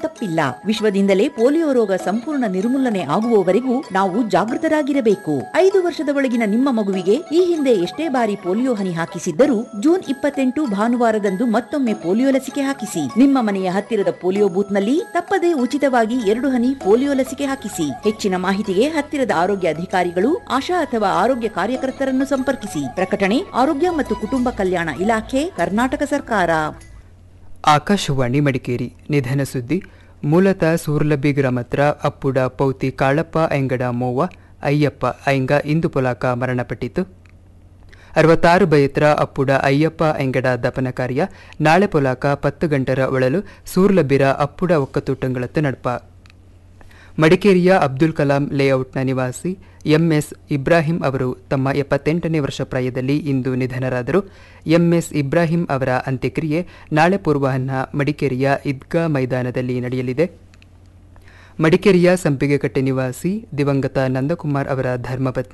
ತಪ್ಪಿಲ್ಲ ವಿಶ್ವದಿಂದಲೇ ಪೋಲಿಯೋ ರೋಗ ಸಂಪೂರ್ಣ ನಿರ್ಮೂಲನೆ ಆಗುವವರೆಗೂ ನಾವು ಜಾಗೃತರಾಗಿರಬೇಕು ಐದು ವರ್ಷದ ಒಳಗಿನ ನಿಮ್ಮ ಮಗುವಿಗೆ ಈ ಹಿಂದೆ ಎಷ್ಟೇ ಬಾರಿ ಪೋಲಿಯೋ ಹನಿ ಹಾಕಿಸಿದ್ದರೂ ಜೂನ್ ಇಪ್ಪತ್ತೆಂಟು ಭಾನುವಾರದಂದು ಮತ್ತೊಮ್ಮೆ ಪೋಲಿಯೋ ಲಸಿಕೆ ಹಾಕಿಸಿ ನಿಮ್ಮ ಮನೆಯ ಹತ್ತಿರದ ಪೋಲಿಯೋ ಬೂತ್ನಲ್ಲಿ ತಪ್ಪದೇ ಉಚಿತವಾಗಿ ಎರಡು ಹನಿ ಪೋಲಿಯೋ ಲಸಿಕೆ ಹಾಕಿಸಿ ಹೆಚ್ಚಿನ ಮಾಹಿತಿಗೆ ಹತ್ತಿರದ ಆರೋಗ್ಯ ಅಧಿಕಾರಿಗಳು ಆಶಾ ಅಥವಾ ಆರೋಗ್ಯ ಕಾರ್ಯಕರ್ತರನ್ನು ಸಂಪರ್ಕಿಸಿ ಪ್ರಕಟಣೆ ಆರೋಗ್ಯ ಮತ್ತು ಕುಟುಂಬ ಕಲ್ಯಾಣ ಇಲಾಖೆ ಕರ್ನಾಟಕ ಸರ್ಕಾರ ಆಕಾಶವಾಣಿ ಮಡಿಕೇರಿ ನಿಧನ ಸುದ್ದಿ ಮೂಲತಃ ಸೂರ್ಲಬಿ ಗ್ರಾಮತ್ರ ಅಪ್ಪುಡ ಪೌತಿ ಕಾಳಪ್ಪ ಐಂಗಡ ಮೋವ ಅಯ್ಯಪ್ಪ ಐಂಗ ಇಂದು ಪೊಲಾಕ ಮರಣಪಟ್ಟಿತು ಅರವತ್ತಾರು ಬಯತ್ರ ಅಪ್ಪುಡ ಅಯ್ಯಪ್ಪ ಐಂಗಡ ದಪನ ಕಾರ್ಯ ನಾಳೆ ಪೊಲಾಕ ಪತ್ತು ಗಂಟರ ಒಳಲು ಸೂರ್ಲಬಿರ ಅಪ್ಪುಡ ಒಕ್ಕತೂಟಂಗಳತ್ತು ನಡ್ಪ ಮಡಿಕೇರಿಯ ಅಬ್ದುಲ್ ಕಲಾಂ ಲೇಔಟ್ನ ನಿವಾಸಿ ಎಂಎಸ್ ಇಬ್ರಾಹಿಂ ಅವರು ತಮ್ಮ ಎಪ್ಪತ್ತೆಂಟನೇ ವರ್ಷ ಪ್ರಾಯದಲ್ಲಿ ಇಂದು ನಿಧನರಾದರು ಎಂಎಸ್ ಇಬ್ರಾಹಿಂ ಅವರ ಅಂತ್ಯಕ್ರಿಯೆ ನಾಳೆ ಪೂರ್ವಾಹ್ನ ಮಡಿಕೇರಿಯ ಈದ್ಗಾ ಮೈದಾನದಲ್ಲಿ ನಡೆಯಲಿದೆ ಮಡಿಕೇರಿಯ ಸಂಪಿಗೆಕಟ್ಟೆ ನಿವಾಸಿ ದಿವಂಗತ ನಂದಕುಮಾರ್ ಅವರ ಧರ್ಮಪತ್ನಿ